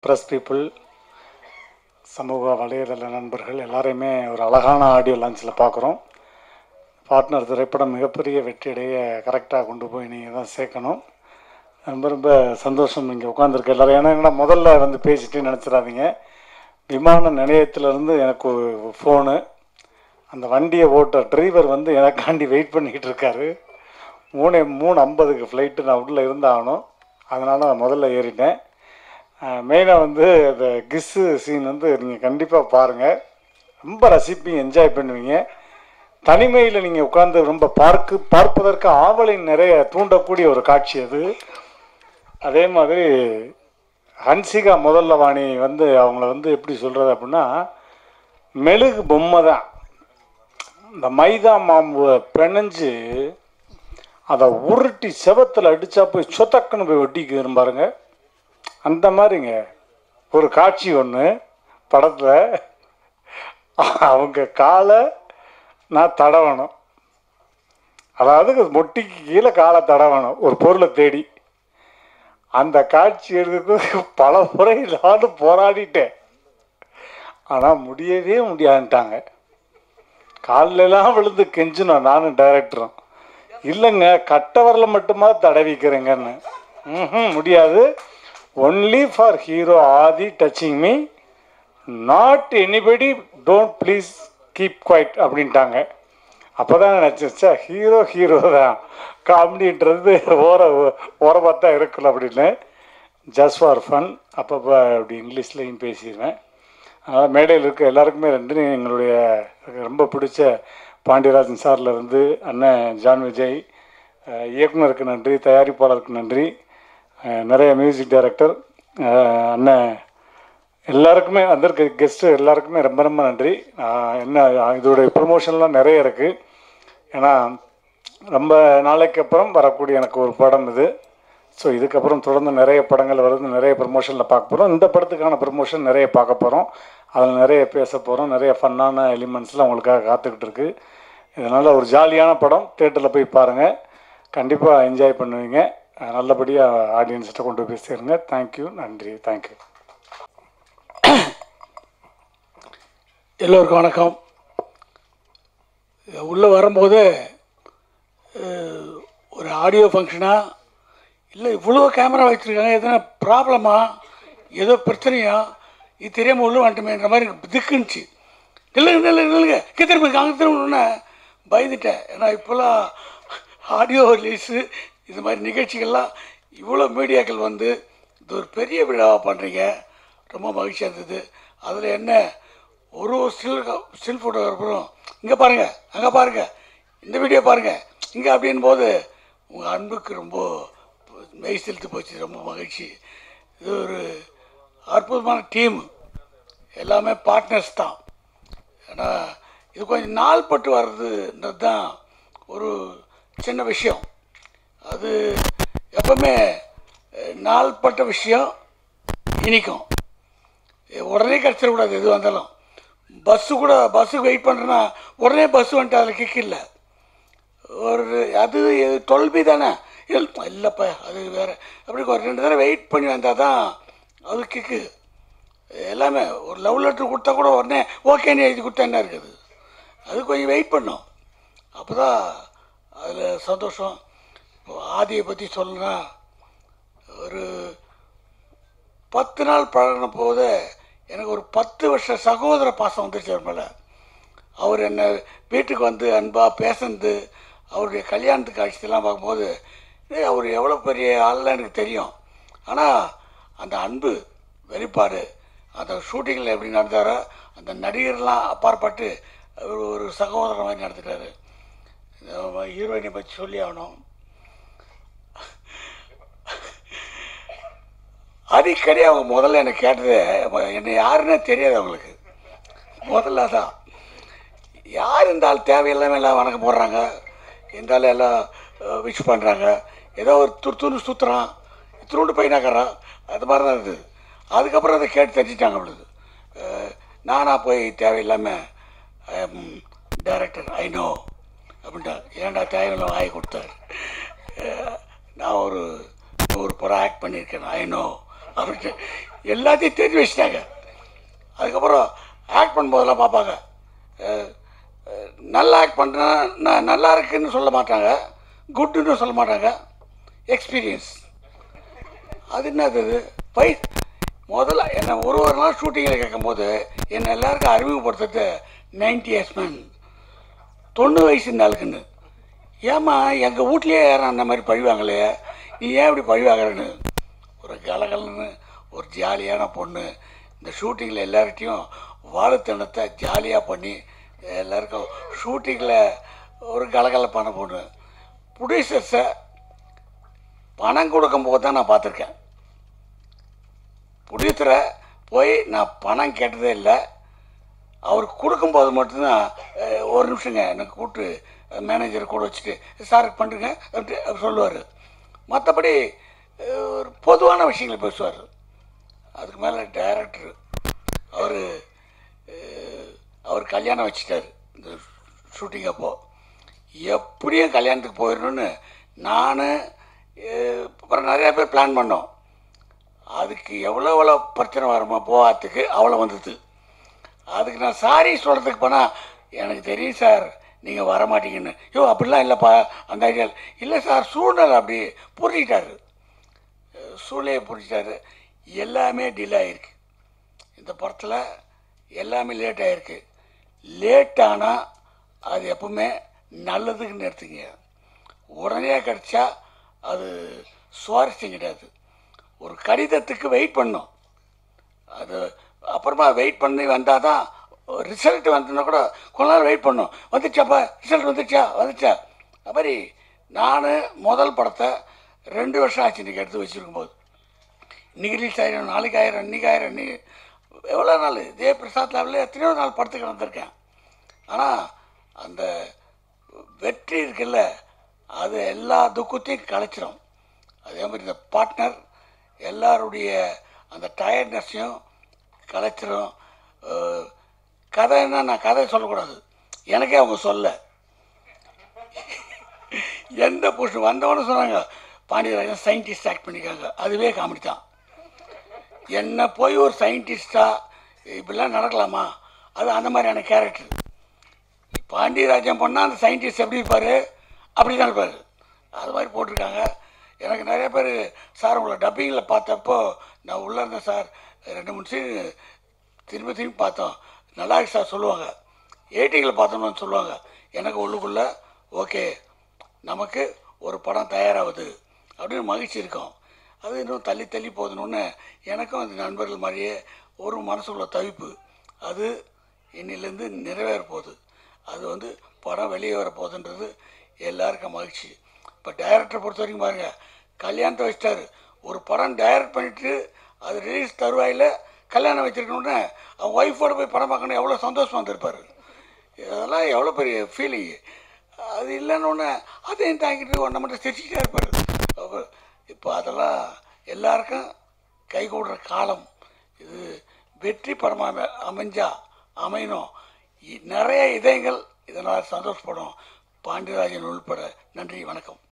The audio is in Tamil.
ப்ரெஸ் பீப்புள் சமூக வலைதள நண்பர்கள் எல்லாரையுமே ஒரு அழகான ஆடியோ லான்ச்சில் பார்க்குறோம் பார்ட்னர் திரைப்படம் மிகப்பெரிய வெற்றியடைய கரெக்டாக கொண்டு போய் நீங்கள் தான் சேர்க்கணும் ரொம்ப ரொம்ப சந்தோஷம் இங்கே உட்காந்துருக்க எல்லாரும் ஏன்னா என்னடா முதல்ல வந்து பேசிட்டு நினச்சிடாதீங்க விமான நிலையத்திலேருந்து எனக்கு ஒரு ஃபோனு அந்த வண்டியை ஓட்ட டிரைவர் வந்து எனக்காண்டி வெயிட் பண்ணிக்கிட்டு இருக்காரு மூணு மூணு ஐம்பதுக்கு ஃப்ளைட்டு நான் உள்ளே இருந்தாகணும் அதனால் முதல்ல ஏறிட்டேன் மெயினாக வந்து அந்த கிஸ்ஸு சீன் வந்து நீங்கள் கண்டிப்பாக பாருங்கள் ரொம்ப ரசிப்பீங்க என்ஜாய் பண்ணுவீங்க தனிமையில் நீங்கள் உட்கார்ந்து ரொம்ப பார்க்கு பார்ப்பதற்கு ஆவலை நிறைய தூண்டக்கூடிய ஒரு காட்சி அது அதே மாதிரி ஹன்சிகா முதல்ல வாணி வந்து அவங்கள வந்து எப்படி சொல்கிறது அப்படின்னா மெழுகு பொம்மை தான் இந்த மைதா மாம்பு பிணைஞ்சு அதை உருட்டி செவத்தில் அடித்தா போய் சொத்தக்குன்னு போய் ஒட்டிக்கு பாருங்க அந்த மாதிரிங்க ஒரு காட்சி ஒன்று படத்தில் அவங்க காலை நான் தடவணும் அதாவது மொட்டிக்கு கீழே காலை தடவணும் ஒரு பொருளை தேடி அந்த காட்சி எடுக்கிறதுக்கு பல முறை நானும் போராடிட்டேன் ஆனால் முடியவே முடியாதுன்ட்டாங்க காலிலெல்லாம் விழுந்து கெஞ்சினோம் நானும் டைரக்டரும் இல்லைங்க கட்டவரில் மட்டுமா தடவிக்கிறேங்கன்னு ம் முடியாது only for hero Aadhi touching me not anybody don't please keep quiet அப்படின்ட்டாங்க அப்போ தான் நினச்சிச்சா ஹீரோ ஹீரோ தான் காமெடின்றது ஓர ஓரமாக தான் இருக்கல அப்படின்னு ஜஸ்ட் ஃபார் ஃபன் அப்பப்போ அப்படி இங்கிலீஷ்லேயும் பேசிடுவேன் அதனால் மேடையில் இருக்க எல்லாருக்குமே ரெண்டு எங்களுடைய ரொம்ப பிடிச்ச பாண்டியராஜன் சார்ல இருந்து அண்ணன் ஜான் விஜய் அஹ் இயக்குனருக்கு நன்றி தயாரிப்பாளருக்கு நன்றி அஹ் நிறைய மியூசிக் டைரக்டர் அஹ் அண்ணன் எல்லாருக்குமே வந்திருக்க கெஸ்ட்டு எல்லாருக்குமே ரொம்ப ரொம்ப நன்றி ஆஹ் என்ன இதோடைய ப்ரொமோஷன்லாம் நிறைய இருக்குது ஏன்னா ரொம்ப நாளைக்கு அப்புறம் வரக்கூடிய எனக்கு ஒரு படம் இது ஸோ இதுக்கப்புறம் தொடர்ந்து நிறைய படங்கள் வருது நிறைய ப்ரமோஷனில் பார்க்க போகிறோம் இந்த படத்துக்கான ப்ரமோஷன் நிறைய பார்க்க போகிறோம் அதில் நிறைய பேச போகிறோம் நிறைய ஃபன்னான எலிமெண்ட்ஸ்லாம் உங்களுக்காக காத்துக்கிட்டு இருக்கு இதனால் ஒரு ஜாலியான படம் தேட்டரில் போய் பாருங்கள் கண்டிப்பாக என்ஜாய் பண்ணுவீங்க அஹ் நல்லபடியாக ஆடியன்ஸ்கிட்ட கொண்டு போய் சேருங்க தேங்க்யூ நன்றி தேங்க்யூ எல்லோருக்கும் வணக்கம் உள்ளே வரும்போது அஹ், ஒரு ஆடியோ ஃபங்க்ஷனா இல்லை இவ்வளோ கேமரா வச்சுருக்காங்க எதனா ப்ராப்ளமா ஏதோ பிரச்சனையா இது தெரியாமல் உள்ள வந்துட்டுமேன்ற மாதிரி எனக்கு திக்குனுச்சு நில்லுங்க நில்லுங்க நில்லுங்க இங்கே திரும்ப அங்கே திரும்ப பயந்துட்டேன் ஏன்னா இப்போல்லாம் ஆடியோ ரிலீஸு இது மாதிரி நிகழ்ச்சிகள்லாம் இவ்வளோ மீடியாக்கள் வந்து இது ஒரு பெரிய விழாவாக பண்ணுறீங்க ரொம்ப மகிழ்ச்சியாக இருந்தது அதில் என்ன ஒரு ஒரு ஸ்டில் ஸ்டில் ஃபோட்டோகிராஃபரும் இங்கே பாருங்கள் அங்கே பாருங்கள் இந்த வீடியோ பாருங்கள் இங்கே அப்படின் போது உங்கள் அன்புக்கு ரொம்ப மெய் செலுத்து போச்சு ரொம்ப மகிழ்ச்சி இது ஒரு அற்புதமான டீம் எல்லாமே பார்ட்னர்ஸ் தான் ஏன்னா இது கொஞ்சம் நாள் பட்டு வர்றதுன்றது தான் ஒரு சின்ன விஷயம் அது எப்பவுமே அஹ், நாள்பட்ட விஷயம் இனிக்கும் உடனே கிடச்சிடக்கூடாது எது வந்தாலும் பஸ்ஸு கூட பஸ்ஸுக்கு வெயிட் பண்ணுறேன்னா உடனே பஸ் வந்துட்டு அதில் கிக் இல்லை ஒரு அது டுவெல் தானே இல்ல- இல்லைப்பா அது வேறு அப்படி ஒரு ரெண்டு தடவை வெயிட் பண்ணி வந்தால் தான் அது கிக்கு எல்லாமே ஒரு லவ் லெட்டர் கொடுத்தா கூட உடனே ஓகேன்னு எழுதி கொடுத்தா என்ன இருக்குது அது கொஞ்சம் வெயிட் பண்ணும் அப்போ தான் அதில் சந்தோஷம் இப்போ ஆதியை பற்றி சொல்லணும்னா ஒரு பத்து நாள் பழகின போது எனக்கு ஒரு பத்து வருஷ சகோதர பாசம் வந்துருச்சு அவர் மேலே அவர் என்னை வீட்டுக்கு வந்து அன்பாக பேசுனது அவருடைய கல்யாணத்துக்கு அழைச்சதெல்லாம் பார்க்கும்போது ஏய், அவர் எவ்வளோ பெரிய ஆள்லாம் எனக்கு தெரியும் ஆனால் அந்த அன்பு வெளிப்பாடு அந்த ஷூட்டிங்கில் எப்படி நடந்தாரோ அந்த நடிகர்லாம் அப்பாற்பட்டு அவர் ஒரு சகோதரர் மாதிரி நடந்துட்டாரு ஹீரோயினை பற்றி சொல்லி ஆகணும் அடிக்கடி அவங்க முதல்ல என்னை கேட்டது என்னை யாருன்னே தெரியாது அவங்களுக்கு முதல்ல தான் யார் இந்த ஆள் தேவையில்லாமல் எல்லாம் வணக்கம் போடுறாங்க இந்த ஆள் எல்லாம் விஷ் பண்ணுறாங்க ஏதோ ஒரு துருத்துன்னு சுற்றுறான் துருண்டு பையனாக்குறான் அது மாதிரி தான் இருந்தது அதுக்கப்புறம் அதை கேட்டு தெரிஞ்சிட்டாங்க அவளுக்கு அஹ், நானா போய் தேவையில்லாமல் டைரக்டர் ஐ நோ அப்படின்ட்டா ஏன்டா தேவையில்லை வாங்கி கொடுத்தாரு அஹ், நான் ஒரு ஒரு படம் ஆக்ட் பண்ணியிருக்கேன் ஐ நோ அப்படின்ட்டு எல்லாத்தையும் தெரிஞ்சு வச்சிட்டாங்க அதுக்கப்புறம் ஆக்ட் பண்ணும்போதெல்லாம் பார்ப்பாங்க அஹ், அஹ், நல்லா ஆக்ட் பண்ணுறேன் நான் நல்லா இருக்குன்னு சொல்ல மாட்டாங்க குட்டுன்னு சொல்ல மாட்டாங்க எக்ஸ்பீரியன்ஸ் அது என்னது இது? பை முதல்ல என்னை ஒரு ஒரு நாள் ஷூட்டிங்கில் கேட்கும்போது என்னை எல்லாருக்கும் அறிமுகப்படுத்துறது நைன்டி இயர்ஸ் மேன் தொண்ணூறு வயசு இந்த ஆளுக்குன்னு ஏம்மா எங்கள் வீட்லேயே யாரும் அந்த மாதிரி பழிவாங்களே நீ ஏன் இப்படி பழிவாங்குறன்னு ஒரு கலகலன்னு ஒரு ஜாலியான பொண்ணு இந்த ஷூட்டிங்கில் எல்லார்கிட்டையும் வாழுத்தனத்தை ஜாலியாக பண்ணி எல்லாருக்கும் ஷூட்டிங்கில் ஒரு கலகலப்பான பொண்ணு ப்ரொடியூசர்ஸை பணம் கொடுக்கும்போது தான் நான் பார்த்துருக்கேன் ப்ரொடியூசரை போய் நான் பணம் கேட்டதே இல்லை அவர் கொடுக்கும்போது மட்டும்தான் அஹ், ஒரு நிமிஷங்க எனக்கு கூப்பிட்டு மேனேஜரை கூட வச்சுட்டு சாருக்கு பண்ணுறேங்க அப்படி அவர் சொல்லுவார் மற்றபடி அஹ், ஒரு பொதுவான விஷயங்களை பேசுவார் அதுக்கு மேலே டைரக்டர் அவர் அவர் கல்யாணம் வச்சிட்டாரு இந்த ஷூட்டிங் அப்போ எப்படியும் கல்யாணத்துக்கு போயிடணும்னு நான் அப்புறம் நிறையா பேர் பிளான் பண்ணோம் அதுக்கு எவ்வளோ எவ்வளோ பிரச்சனை வருமோ போகாததுக்கு அவ்வளோ வந்தது அதுக்கு நான் சாரி சொல்கிறதுக்கு போனால் எனக்கு தெரியும் சார் நீங்கள் வர மாட்டீங்கன்னு ஐயோ அப்படிலாம் இல்லைப்பா அந்த ஐடியா இல்லை சார் சூழ்நிலை அப்படி புரிஞ்சிட்டாரு சூழ்நிலையை புரிஞ்சிட்டாரு எல்லாமே டிலே ஆகிருக்கு இந்த படத்தில் எல்லாமே லேட் ஆகிருக்கு லேட் ஆனால் அது எப்பவுமே நல்லதுக்குன்னு எடுத்துங்க உடனே கிடச்சா அது சுவாரஸ்யம் கிடையாது ஒரு கடிதத்துக்கு வெயிட் பண்ணும் அது அப்புறமா வெயிட் பண்ணி வந்தால் தான் ரிசல்ட் வந்ததுன்னா கூட கொஞ்ச நேரம் வெயிட் பண்ணும் வந்துச்சாப்பா ரிசல்ட் வந்துச்சா வந்துச்சா அது மாதிரி நான் முதல் படத்தை ரெண்டு வருஷம் ஆச்சு இன்றைக்கி எடுத்து வச்சுருக்கும்போது இன்றைக்கி ரிலீஸ் ஆயிரம் நாளைக்கு ஆயிரம் இன்னைக்கு ஆயிரம் இன்னைக்கு எவ்வளோ நாள் இதே பிரசாத் லேபில் எத்தனையோ நாள் படத்துக்கு வந்திருக்கேன் ஆனால் அந்த வெற்றி இருக்குல்ல அது எல்லா துக்கத்தையும் கலைச்சிரும் அதே மாதிரி இந்த பார்ட்னர் எல்லாருடைய அந்த டயர்ட்னஸையும் கலைச்சிரும் அஹ், கதைன்னா நான் கதை சொல்லக்கூடாது எனக்கே அவங்க சொல்ல எந்த புருஷன் வந்தவொன்னு சொன்னாங்க பாண்டியராஜன் சயின்டிஸ்ட் ஆக்ட் பண்ணியிருக்காங்க அதுவே காமெடி தான் என்ன போய் ஒரு சயின்டிஸ்டாக இப்படிலாம் நடக்கலாமா அது அந்த மாதிரியான கேரக்டர் பாண்டியராஜன் பண்ணால் அந்த சயின்டிஸ்ட் எப்படி இருப்பார் அப்படி தான் இருப்பார் அது மாதிரி போட்டிருக்காங்க எனக்கு நிறைய பேர் சார் உங்களை டப்பிங்கில் பார்த்தப்போ நான் உள்ளே இருந்தேன் சார் ரெண்டு மூணு சீன் திரும்ப திரும்பி பார்த்தோம் நல்லா இருக்கு சார் சொல்லுவாங்க எயிட்டிங்கில் பார்த்தோம்னு சொல்லுவாங்க எனக்கு உள்ளுக்குள்ளே ஓகே நமக்கு ஒரு படம் தயாராகுது அப்படின்னு மகிழ்ச்சி இருக்கும் அது இன்னும் தள்ளி தள்ளி போகணுன்னு எனக்கும் அந்த நண்பர்கள் மாதிரியே ஒரு மனசுக்குள்ள தவிப்பு அது இன்னிலேருந்து நிறைவேற போகுது அது வந்து படம் வெளியே வர போகுதுன்றது எல்லாருக்கும் மகிழ்ச்சி இப்போ டைரக்டரை பொறுத்த வரைக்கும் பாருங்கள் கல்யாணத்தை வச்சிட்டாரு ஒரு படம் டைரக்ட் பண்ணிட்டு அது ரிலீஸ் தருவாயில் கல்யாணம் வச்சிருக்கணுன்னு அவன் ஒய்ஃபோட போய் படம் பார்க்கணும் எவ்வளோ சந்தோஷமாக இருந்திருப்பாரு இதெல்லாம் எவ்வளோ பெரிய ஃபீலிங் அது இல்லைன்னு அதையும் தாங்கிட்டு ஒன்றை மட்டும் சிரிச்சுக்கிட்டே இருப்பார் அப்ப இப்போ அதெல்லாம் எல்லாருக்கும் கை கூடுற காலம் இது வெற்றி படமாக அமைஞ்சா அமையணும் இ- நிறைய இதயங்கள் இதனால் சந்தோஷப்படும் பாண்டியராஜன் உள்பட நன்றி வணக்கம்